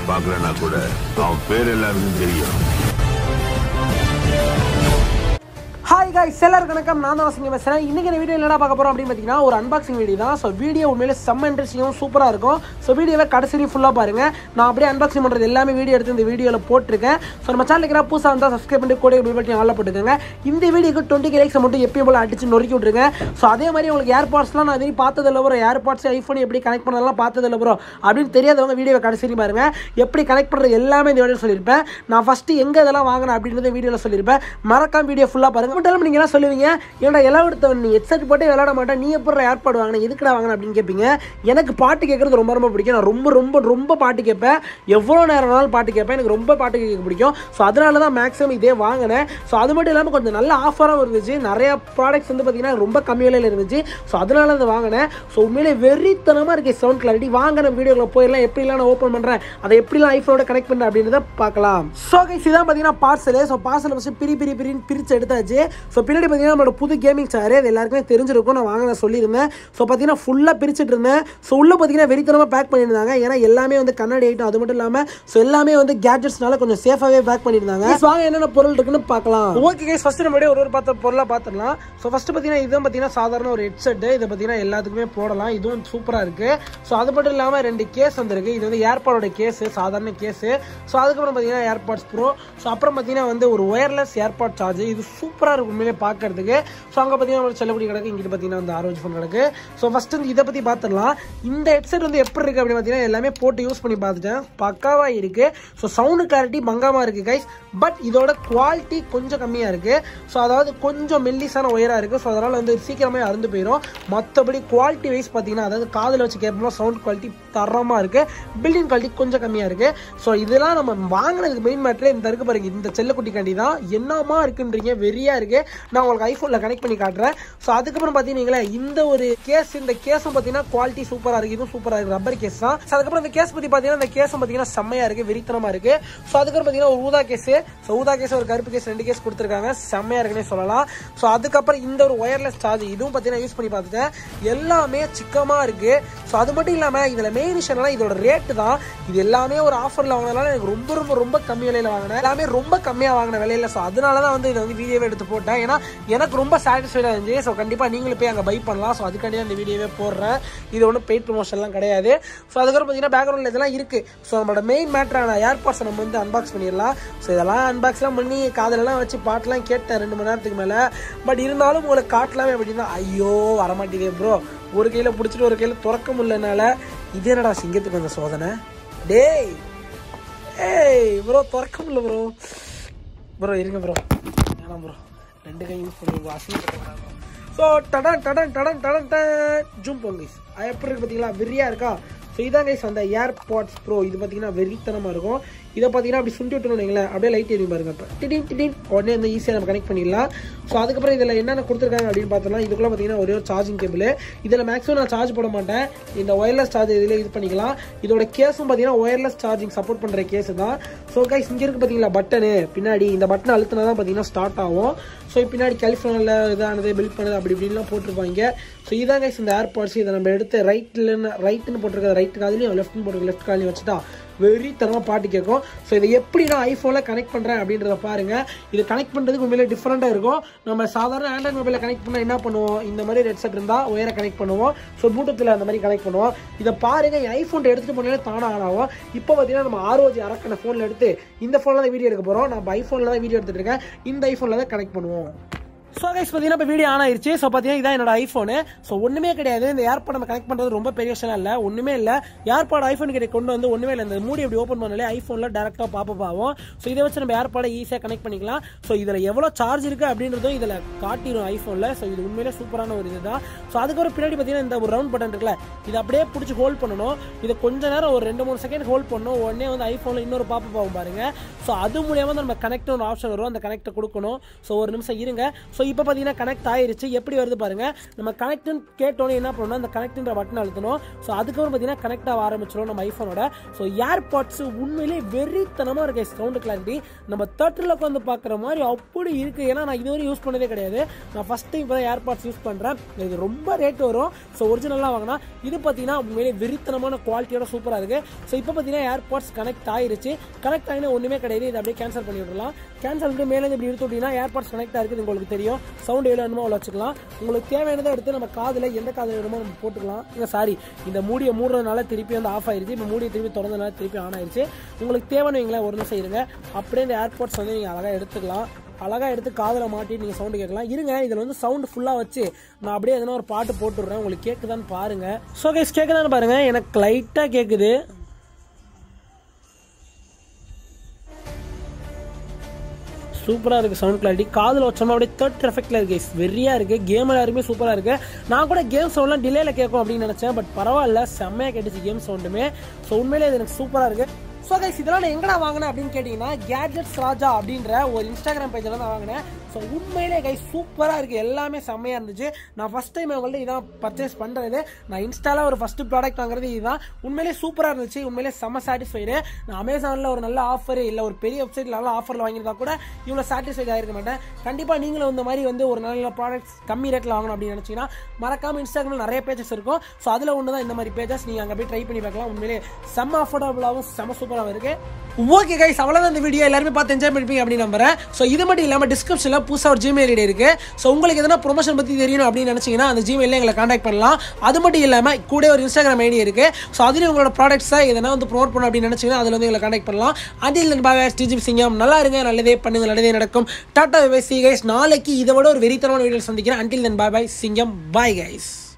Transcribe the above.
பார்க்கலன்னா கூட அவன் பேர் எல்லாருக்கும் தெரியும் ஹாய் guys எல்லாருக்கும் வணக்கம் நான் தான் வசங்க பேசுகிறேன் இன்றைக்கி இந்த வீடியோ என்னடா பார்க்க போகிறோம் அப்படின்னு பார்த்தீங்கன்னா ஒரு அன்பாக்சிங் வீடியோ தான் ஸோ வீடியோ உண்மையிலே செம்ம இன்ட்ரெஸ்டிங்கும் சூப்பராக இருக்கும் ஸோ வீடியோவை கடைசி ஃபுல்லாக பாருங்கள் நான் அப்படியே அன்பாக்சிங் பண்ணுறது எல்லாமே வீடியோ எடுத்து இந்த வீடியோவில் போட்டிருக்கேன் ஸோ நம்ம சேனலுக்கு நான் புதுசாக இருந்தால் சப்ஸ்கிரைப் பண்ணி கூட பில் பட்டி ஆளில் போட்டுக்கோங்க இந்த வீடியோக்கு டுவெண்ட்டி லைக்ஸ் மட்டும் எப்பயும் போல அடிச்சு நொறுக்கி விட்ருங்க ஸோ அதே மாதிரி உங்களுக்கு ஏர்பாட்ஸ்லாம் நான் இது பார்த்ததில்ல ப்ரோ ஏர்பாட்ஸ் ஐஃபோன் எப்படி கனெக்ட் பண்ணலாம் பார்த்ததில்ல ப்ரோ அப்படின்னு தெரியாதவங்க வீடியோவை கடைசி பாருங்க எப்படி கனெக்ட் பண்ணுறது எல்லாமே இந்த வீடியோ சொல்லியிருப்பேன் நான் ஃபஸ்ட்டு எங்கே இதெல்லாம் வாங்கினேன் அப்படின்றத வீடியோவில் சொல்லியிருப்பேன் மறக்காம வீடியோ ஃபுல்லாக பாருங்க மட்டும் நீங்கள் என்ன சொல்லுவீங்க ஏன்டா எல்லாம் எடுத்தவன் நீ ஹெட்செட் போட்டு விளையாட மாட்டேன் நீ எப்படி ஏர்பாடு வாங்கின எதுக்குடா வாங்கின அப்படின்னு கேட்பீங்க எனக்கு பாட்டு கேட்குறது ரொம்ப ரொம்ப பிடிக்கும் நான் ரொம்ப ரொம்ப ரொம்ப பாட்டு கேட்பேன் எவ்வளோ நேரம் வேணாலும் பாட்டு கேட்பேன் எனக்கு ரொம்ப பாட்டு கேட்க பிடிக்கும் ஸோ அதனால தான் மேக்ஸிமம் இதே வாங்கினேன் ஸோ அது மட்டும் இல்லாமல் கொஞ்சம் நல்ல ஆஃபராகவும் இருந்துச்சு நிறைய ப்ராடக்ட்ஸ் வந்து பார்த்தீங்கன்னா ரொம்ப கம்மி விலையில் இருந்துச்சு ஸோ அதனால அதை வாங்கினேன் ஸோ உண்மையிலே வெறித்தனமாக இருக்குது சவுண்ட் கிளாரிட்டி வாங்கின வீடியோவில் போயிடலாம் எப்படிலாம் நான் ஓப்பன் பண்ணுறேன் அதை எப்படிலாம் ஐஃபோனோட கனெக்ட் பண்ணுறேன் அப்படின்றத பார்க்கலாம் ஸோ கைஸ் இதான் பார்த்தீங்கன்னா பார்சல் ஸோ பார்சல் ஃபஸ்ட்டு பிரி பிரி பிரின்னு பிரித்து எடுத்தாச்சு ஸோ பின்னாடி பார்த்தீங்கன்னா நம்மளோட புது கேமிங் சேர் அது எல்லாருக்குமே தெரிஞ்சிருக்கும் நான் வாங்கின சொல்லியிருந்தேன் ஸோ பார்த்தீங்கன்னா ஃபுல்லாக பிரிச்சுட்டு இருந்தேன் ஸோ உள்ளே பார்த்தீங்கன்னா வெறித்தனமாக பேக் பண்ணியிருந்தாங்க ஏன்னா எல்லாமே வந்து கண்ணாடி ஐட்டம் அது மட்டும் இல்லாமல் ஸோ எல்லாமே வந்து கேட்ஜெட்ஸ்னால கொஞ்சம் சேஃபாகவே பேக் பண்ணியிருந்தாங்க Guys, வாங்க என்னென்ன பொருள் இருக்குன்னு பார்க்கலாம் ஓகே கைஸ் ஃபஸ்ட்டு நம்ம ஒரு ஒரு பார்த்த பொருளாக பார்த்துடலாம் ஸோ ஃபஸ்ட்டு பார்த்தீங்கன்னா இதுவும் பார்த்தீங்கன்னா சாதாரண ஒரு ஹெட்செட்டு இதை பார்த்தீங்கன்னா எல்லாத்துக்குமே போடலாம் இதுவும் சூப்பராக இருக்குது ஸோ அது மட்டும் இல்லாமல் ரெண்டு கேஸ் வந்திருக்கு இது வந்து ஏர்பாடோட கேஸு சாதாரண கேஸு ஸோ அதுக்கப்புறம் பார்த்தீங்கன்னா ஏர்பாட்ஸ் ப்ரோ ஸோ அப்புறம் பார்த்தீங்கன்னா வந்து ஒரு ஒயர்லெஸ் ஏர்பாட் சார்ஜ் இது சூப்பராக இருக்கும் உண்மையிலே பார்க்கறதுக்கு ஸோ அங்கே பார்த்தீங்கன்னா ஒரு செல்லப்படி கிடக்கு இங்கிட்டு பார்த்தீங்கன்னா அந்த ஆரோஜ் ஃபோன் கிடக்கு ஸோ ஃபஸ்ட்டு வந்து இதை பற்றி பார்த்துடலாம் இந்த ஹெட்செட் வந்து எப்படி இருக்குது அப்படின்னு பார்த்தீங்கன்னா எல்லாமே போட்டு யூஸ் பண்ணி பார்த்துட்டேன் பக்காவாக இருக்குது ஸோ சவுண்டு கிளாரிட்டி பங்காமல் இருக்குது கைஸ் பட் இதோட குவாலிட்டி கொஞ்சம் கம்மியாக இருக்குது ஸோ அதாவது கொஞ்சம் மெல்லிஸான ஒயராக இருக்குது ஸோ அதனால் வந்து சீக்கிரமே அறுந்து போயிடும் மற்றபடி குவாலிட்டி வைஸ் பார்த்தீங்கன்னா அதாவது காதில் வச்சு கேட்போம் சவுண்ட் குவாலிட்டி தரமாக இருக்குது பில்டிங் குவாலிட்டி கொஞ்சம் கம்மியாக இருக்குது ஸோ இதெல்லாம் நம்ம வாங்கினதுக்கு மெயின் மேட்ரே இந்த இருக்கு பாருங்க இந்த செல்லக்குட்டி கண்டி தான் என்னமா இருக்குன்றீங்க வெறியாக இருக்குது நான் உங்களுக்கு ஐஃபோனில் கனெக்ட் பண்ணி காட்டுறேன் ஸோ அதுக்கப்புறம் பார்த்தீங்கன்னா இந்த ஒரு கேஸ் இந்த கேஸும் பார்த்தீங்கன்னா குவாலிட்டி சூப்பராக இருக்குது இதுவும் சூப்பராக இருக்குது ரப்பர் கேஸ் தான் ஸோ அதுக்கப்புறம் இந்த கேஸ் பற்றி பார்த்தீங்கன்னா இந்த கேஸும் பார்த்தீங்கன்னா செம்மையாக இருக்குது வெறித்தனமாக இருக்குது ஸோ அதுக்கப்புறம் பார்த்தீங்கன்னா ஒரு ஊதா கேஸு ஸோ ஊதா கேஸ் ஒரு கருப்பு கேஸ் ரெண்டு கேஸ் கொடுத்துருக்காங்க செம்மையாக இருக்குன்னே சொல்லலாம் ஸோ அதுக்கப்புறம் இந்த ஒரு ஒயர்லெஸ் சார்ஜ் இதுவும் பார்த்தீங்கன்னா யூஸ் பண்ணி பார்த்துட்டேன் எல்லாமே சிக்கமாக இருக்குது ஸோ அது மட்டும் இல்லாமல் இதில் மெயின் விஷயம்லாம் இதோட ரேட்டு தான் இது எல்லாமே ஒரு ஆஃபரில் வாங்கினால எனக்கு ரொம்ப ரொம்ப ரொம்ப கம்மி விலையில் வாங்கினேன் எல்லாமே ரொம்ப கம்மியாக வாங்கின விலையில ஸோ அதனால தான் வந்து இதை வந்து வீடியோவே எடுத்து போட்டேன் ஏன்னா எனக்கு ரொம்ப சாட்டிஸ்ஃபைடாக இருந்துச்சு ஸோ கண்டிப்பாக நீங்களும் போய் அங்கே பை பண்ணலாம் ஸோ அதுக்காண்டி தான் இந்த வீடியோவே போடுறேன் இது ஒன்றும் பெய்ட் ப்ரொமோஷன்லாம் கிடையாது ஸோ அதுக்கப்புறம் பார்த்தீங்கன்னா பேக்ரவுண்டில் இதெல்லாம் இருக்குது ஸோ நம்மளோட மெயின் மேட்டரான ஏர்பாட்ஸை நம்ம வந்து அன்பாக்ஸ் பண்ணிடலாம் ஸோ இதெல்லாம் அன்பாக்ஸ்லாம் பண்ணி காதலெல்லாம் வச்சு பாட்டெலாம் கேட்டேன் ரெண்டு மணி நேரத்துக்கு மேலே பட் இருந்தாலும் உங்களுக்கு காட்டலாமே அப்படின்னா ஐயோ வரமாட்டேதே ப்ரோ ஒரு கையில் பிடிச்சிட்டு ஒரு கையில் திறக்க முடியலனால இது என்னடா சிங்கத்துக்கு வந்த சோதனை டேய் ஏய் ப்ரோ திறக்க முடியல ப்ரோ ப்ரோ இருங்க ப்ரோ வேணாம் ப்ரோ ரெண்டு கை யூஸ் பண்ணி அசிங்கப்பட்டு ஸோ டடன் டடன் டடன் டடன் டன் ஜூம் போங்க கைஸ் அது எப்படி இருக்கு பார்த்தீங்களா வெறியா இருக்கா ஸோ இதான் கைஸ் அந்த ஏர்பாட்ஸ் ப்ரோ இது பார்த்தீங்கன்னா வெறித்தனமாக இருக்கும் இதை பார்த்தீங்கன்னா அப்படி சுண்டி விட்டுணும் வைங்களேன் அப்படியே லைட் எரியும் பாருங்க இப்போ திடீர் திடீர் உடனே வந்து ஈஸியாக நம்ம கனெக்ட் பண்ணிடலாம் ஸோ அதுக்கப்புறம் இதில் என்னென்ன கொடுத்துருக்காங்க அப்படின்னு பார்த்தோம்னா இதுக்குள்ள பார்த்தீங்கன்னா ஒரே ஒரு சார்ஜிங் கேபிள் இதில் மேக்ஸிமம் நான் சார்ஜ் போட மாட்டேன் இந்த ஒயர்லெஸ் சார்ஜ் இதில் இது பண்ணிக்கலாம் இதோட கேஸும் பார்த்தீங்கன்னா ஒயர்லெஸ் சார்ஜிங் சப்போர்ட் பண்ணுற கேஸ் தான் ஸோ கைஸ் இங்கே இருக்கு பார்த்தீங்களா பட்டனு பின்னாடி இந்த பட்டன் அழுத்தினா தான் பார்த்தீங்கன்னா ஸ்டார்ட் ஆகும் ஸோ பின்னாடி கலிஃபோனில் இதானது பில்ட் பண்ணது அப்படி இப்படின்லாம் போட்டிருப்பாங்க ஸோ இதான் கைஸ் இந்த ஏர்பாட்ஸ் இதை நம்ம எடுத்து ரைட்லன்னு ரைட்டுன்னு போட்டிருக்கிறது ரைட் காதுலையும் லெஃப்ட்னு போட்டிருக்க லெஃப்ட் காலையும் வச்சுட்டா வெறித்தனமாக பாட்டு கேட்கும் ஸோ இதை எப்படி நான் ஐஃபோனில் கனெக்ட் பண்ணுறேன் அப்படின்றத பாருங்கள் இது கனெக்ட் பண்ணுறதுக்கு உண்மையிலே டிஃப்ரெண்ட்டாக இருக்கும் நம்ம சாதாரண ஆண்ட்ராய்ட் மொபைலில் கனெக்ட் பண்ணால் என்ன பண்ணுவோம் இந்த மாதிரி ரெட் செட் இருந்தால் ஒயரை கனெக்ட் பண்ணுவோம் ஸோ ப்ளூடூத்தில் அந்த மாதிரி கனெக்ட் பண்ணுவோம் இதை பாருங்க என் ஐஃபோன் எடுத்துகிட்டு போனாலே தானே ஆன் ஆகும் இப்போ பார்த்தீங்கன்னா நம்ம ஆர்ஓஜி அரக்கன ஃபோனில் எடுத்து இந்த ஃபோனில் தான் வீடியோ எடுக்க போகிறோம் நம்ம ஐஃபோனில் தான் வீடியோ எடுத்துகிட்டு இருக்கேன் இந்த ஐஃபோனில் தான் கனெக்ட் பண்ணுவோம் ஸோ கைஸ் பார்த்தீங்கன்னா இப்போ வீடியோ ஆன் ஆயிருச்சு ஸோ பார்த்தீங்கன்னா இதான் என்னோட ஐஃபோனு ஸோ ஒன்றுமே கிடையாது இந்த ஏர்பாட் நம்ம கனெக்ட் பண்ணுறது ரொம்ப பெரிய விஷயம் இல்லை ஒன்றுமே இல்லை ஏர்பாட் ஐஃபோன் கிட்ட கொண்டு வந்து ஒன்றுமே இல்லை இந்த மூடி அப்படி ஓப்பன் பண்ணாலே ஐஃபோனில் டேரெக்டாக பாப்பப் ஆகும் ஸோ இதை வச்சு நம்ம ஏர்பாடை ஈஸியாக கனெக்ட் பண்ணிக்கலாம் ஸோ இதில் எவ்வளோ சார்ஜ் இருக்குது அப்படின்றதும் இதில் காட்டிடும் ஐஃபோனில் ஸோ இது உண்மையிலே சூப்பரான ஒரு இதுதான் ஸோ அதுக்கப்புறம் பின்னாடி பார்த்தீங்கன்னா இந்த ஒரு ரவுண்ட் பட்டன் இருக்குல்ல இதை அப்படியே பிடிச்சி ஹோல்ட் பண்ணணும் இதை கொஞ்ச நேரம் ஒரு ரெண்டு மூணு செகண்ட் ஹோல்ட் பண்ணணும் உடனே வந்து ஐஃபோனில் இன்னொரு பாப்பப் ஆகும் பாருங்க ஸோ அது மூலியமாக நம்ம கனெக்ட் ஒரு ஆப்ஷன் வரும் அந்த கனெக்டை கொடுக்கணும் ஸோ ஒரு நிமிஷம் இருங்க ஸோ இப்போ பார்த்தீங்கன்னா கனெக்ட் ஆயிருச்சு எப்படி வருது பாருங்க நம்ம கனெக்ட்னு கேட்டோன்னே என்ன பண்ணணும் அந்த கனெக்ட்ன்ற பட்டன் அழுத்தணும் ஸோ அதுக்கப்புறம் பார்த்தீங்கன்னா கனெக்ட் ஆக ஆரம்பிச்சிடும் நம்ம ஐஃபோனோட ஸோ ஏர்பாட்ஸ் உண்மையிலே வெறித்தனமாக இருக்கு சவுண்ட் கிளாரிட்டி நம்ம தேட்டரில் உட்காந்து பார்க்குற மாதிரி அப்படி இருக்கு ஏன்னா நான் இதுவரை யூஸ் பண்ணதே கிடையாது நான் ஃபர்ஸ்ட் டைம் இப்போ தான் ஏர்பாட்ஸ் யூஸ் பண்ணுறேன் இது ரொம்ப ரேட் வரும் ஸோ ஒரிஜினலாக வாங்கினா இது பார்த்தீங்கன்னா உண்மையிலே வெறித்தனமான குவாலிட்டியோட சூப்பராக இருக்கு ஸோ இப்போ பார்த்தீங்கன்னா ஏர்பாட்ஸ் கனெக்ட் ஆயிருச்சு கனெக்ட் ஆகினா ஒன்றுமே கிடையாது இதை அப்படியே கேன்சல் பண்ணி விடலாம் கேன்சல் பண்ணிட்டு மேலே இப்படி எடுத்து விட்டீங்கன்னா ஏர்பாட்ஸ் கனெக்ட் இருக்குது உங்களுக்கு தெரியும் சவுண்ட் எவ்வளோ வேணுமோ அவ்வளோ வச்சுக்கலாம் உங்களுக்கு தேவையானதை எடுத்து நம்ம காதில் எந்த காதில் வேணுமோ நம்ம போட்டுக்கலாம் இல்லை சாரி இந்த மூடியை மூடுறதுனால திருப்பி வந்து ஆஃப் ஆயிருச்சு இப்போ மூடியை திருப்பி திறந்ததுனால திருப்பி ஆன் ஆயிருச்சு உங்களுக்கு தேவைன்னு வைங்களேன் ஒரு நிமிஷம் இருங்க அப்படியே இந்த ஏர்பாட்ஸ் வந்து நீங்கள் அழகாக எடுத்துக்கலாம் அழகாக எடுத்து காதில் மாட்டி நீங்கள் சவுண்டு கேட்கலாம் இருங்க இதில் வந்து சவுண்டு ஃபுல்லாக வச்சு நான் அப்படியே எதனா ஒரு பாட்டு போட்டுடுறேன் உங்களுக்கு கேட்குதான்னு பாருங்க ஸோ கைஸ் கேட்குதான்னு பாருங்க எனக்கு லைட்டாக கேட்குது சூப்பராக இருக்குது சவுண்ட் கிளாரிட்டி காதில் வச்சோமா அப்படியே தேர்ட் எஃபெக்டில் இருக்கு வெறியாக இருக்குது கேம் எல்லாருமே சூப்பராக இருக்குது நான் கூட கேம் சவுண்ட்லாம் டிலேல கேட்கும் அப்படின்னு நினச்சேன் பட் பரவாயில்ல செம்மையாக கேட்டுச்சு கேம் சவுண்டுமே ஸோ உண்மையிலே இது எனக்கு சூப்பராக இருக்குது ஸோ கைஸ் இதெல்லாம் நான் எங்கடா வாங்கினேன் அப்படின்னு கேட்டிங்கன்னா கேட்ஜெட்ஸ் ராஜா அப்படின்ற ஒரு இன்ஸ்டாகிராம் பேஜில் தான் வாங்கினேன் ஸோ உண்மையிலே கைஸ் சூப்பராக இருக்குது எல்லாமே செம்மையாக இருந்துச்சு நான் ஃபஸ்ட் டைம் அவங்கள்ட்ட இதான் பர்ச்சேஸ் பண்ணுறது நான் இன்ஸ்டால ஒரு ஃபஸ்ட்டு ப்ராடக்ட் வாங்குறது இதுதான் உண்மையிலே சூப்பராக இருந்துச்சு உண்மையிலே செம்ம சாட்டிஸ்ஃபைடு நான் அமேசானில் ஒரு நல்ல ஆஃபர் இல்லை ஒரு பெரிய வெப்சைட்டில் நல்ல ஆஃபரில் வாங்கியிருந்தா கூட இவ்வளோ சாட்டிஸ்ஃபைட் ஆகிருக்க மாட்டேன் கண்டிப்பாக நீங்களும் இந்த மாதிரி வந்து ஒரு நல்ல ப்ராடக்ட்ஸ் கம்மி ரேட்டில் வாங்கணும் அப்படின்னு நினச்சிங்கன்னா மறக்காமல் இன்ஸ்டாகிராமில் நிறைய பேஜஸ் இருக்கும் ஸோ அதில் ஒன்று தான் இந்த மாதிரி பேஜஸ் நீங்கள் அங்கே போய் ட்ரை பண்ணி பார்க்கலாம் உண்மையிலே செம்ம அஃபோர்டபுளாகவும் செம்ம சூப்பராகவும் இருக்குது ஓகே கைஸ் அவ்வளோதான் இந்த வீடியோ எல்லாருமே பார்த்து என்ஜாய் பண்ணிப்பீங்க அப்படின்னு நம்புறேன் ஸோ இது மட்டும் இல்லாமல் டிஸ்கிரிப்ஷனில் புதுசாக ஒரு ஜிமெயில் ஐடி இருக்கு ஸோ உங்களுக்கு எதனா ப்ரொமோஷன் பற்றி தெரியணும் அப்படின்னு நினச்சிங்கன்னா அந்த ஜிமெயிலில் எங்களை காண்டாக்ட் பண்ணலாம் அது மட்டும் இல்லாமல் கூட ஒரு இன்ஸ்டாகிராம் ஐடி இருக்கு ஸோ அதுலேயும் உங்களோட ப்ராடக்ட்ஸை எதனா வந்து ப்ரோமோட் பண்ணணும் அப்படின்னு நினச்சிங்கன்னா அதில் வந்து எங்களை காண்டாக்ட் பண்ணலாம் அதில் பாய் டிஜிபி சிங்கம் நல்லா இருங்க நல்லதே பண்ணுங்க நல்லதே நடக்கும் டாட்டா பை சி கைஸ் நாளைக்கு இதை விட ஒரு வெறித்தனமான வீடியோ சந்திக்கிறேன் அன்டில் தென் பாய் பாய் சிங்கம் பாய் கைஸ்